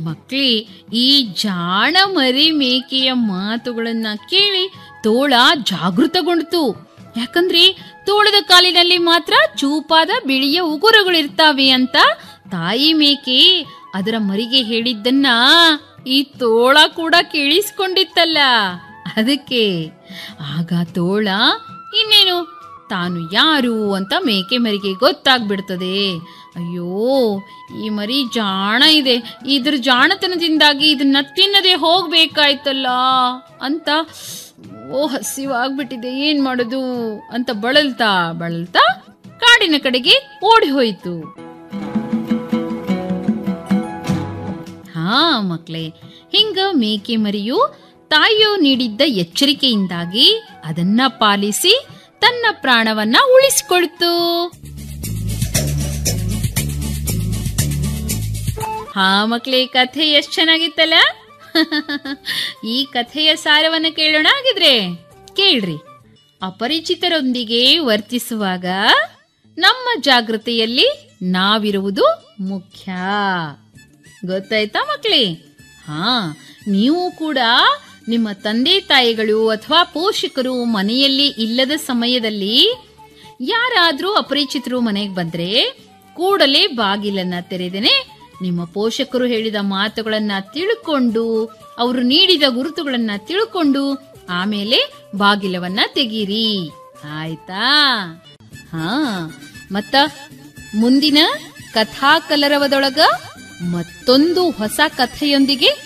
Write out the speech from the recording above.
ಮಕ್ಳಿ ಈ ಜಾಣ ಮರಿ ಮೇಕೆಯ ಮಾತುಗಳನ್ನ ಕೇಳಿ ತೋಳ ಜಾಗೃತಗೊಂಡಿತು ಯಾಕಂದ್ರೆ ತೋಳದ ಕಾಲಿನಲ್ಲಿ ಮಾತ್ರ ಚೂಪಾದ ಬಿಳಿಯ ಉಗುರುಗಳಿರ್ತಾವೆ ಅಂತ ತಾಯಿ ಮೇಕೆ ಅದರ ಮರಿಗೆ ಹೇಳಿದ್ದನ್ನ ಈ ತೋಳ ಕೂಡ ಕೇಳಿಸ್ಕೊಂಡಿತ್ತಲ್ಲ ಅದಕ್ಕೆ ಆಗ ತೋಳ ಇನ್ನೇನು ತಾನು ಯಾರು ಅಂತ ಮೇಕೆ ಮರಿಗೆ ಗೊತ್ತಾಗ್ಬಿಡ್ತದೆ ಅಯ್ಯೋ ಈ ಮರಿ ಜಾಣ ಇದೆ ಇದ್ರ ಜಾಣತನದಿಂದಾಗಿ ಇದನ್ನ ತಿನ್ನದೆ ಹೋಗ್ಬೇಕಾಯ್ತಲ್ಲ ಅಂತ ಓ ಹಸಿವಾಗ್ಬಿಟ್ಟಿದೆ ಏನ್ ಮಾಡೋದು ಅಂತ ಬಳಲ್ತಾ ಬಳಲ್ತಾ ಕಾಡಿನ ಕಡೆಗೆ ಓಡಿ ಹೋಯಿತು ಹಾ ಮಕ್ಳೇ ಹಿಂಗ ಮೇಕೆ ಮರಿಯು ತಾಯಿಯು ನೀಡಿದ್ದ ಎಚ್ಚರಿಕೆಯಿಂದಾಗಿ ಅದನ್ನ ಪಾಲಿಸಿ ತನ್ನ ಪ್ರಾಣವನ್ನ ಉಳಿಸಿಕೊಳ್ತು ಹಾ ಮಕ್ಳೇ ಕಥೆ ಎಷ್ಟ್ ಚೆನ್ನಾಗಿತ್ತಲ್ಲ ಈ ಕಥೆಯ ಸಾರವನ್ನು ಕೇಳೋಣ ಆಗಿದ್ರೆ ಕೇಳ್ರಿ ಅಪರಿಚಿತರೊಂದಿಗೆ ವರ್ತಿಸುವಾಗ ನಮ್ಮ ಜಾಗೃತೆಯಲ್ಲಿ ನಾವಿರುವುದು ಮುಖ್ಯ ಗೊತ್ತಾಯ್ತಾ ಮಕ್ಳೇ ಹಾ ನೀವು ಕೂಡ ನಿಮ್ಮ ತಂದೆ ತಾಯಿಗಳು ಅಥವಾ ಪೋಷಕರು ಮನೆಯಲ್ಲಿ ಇಲ್ಲದ ಸಮಯದಲ್ಲಿ ಯಾರಾದ್ರೂ ಅಪರಿಚಿತರು ಮನೆಗೆ ಬಂದ್ರೆ ಕೂಡಲೇ ಬಾಗಿಲನ್ನ ತೆರೆದೇನೆ ನಿಮ್ಮ ಪೋಷಕರು ಹೇಳಿದ ಮಾತುಗಳನ್ನ ತಿಳ್ಕೊಂಡು ಅವರು ನೀಡಿದ ಗುರುತುಗಳನ್ನ ತಿಳ್ಕೊಂಡು ಆಮೇಲೆ ಬಾಗಿಲವನ್ನ ತೆಗೀರಿ ಆಯ್ತಾ ಹಾ ಮತ್ತ ಮುಂದಿನ ಕಥಾ ಕಲರವದೊಳಗ ಮತ್ತೊಂದು ಹೊಸ ಕಥೆಯೊಂದಿಗೆ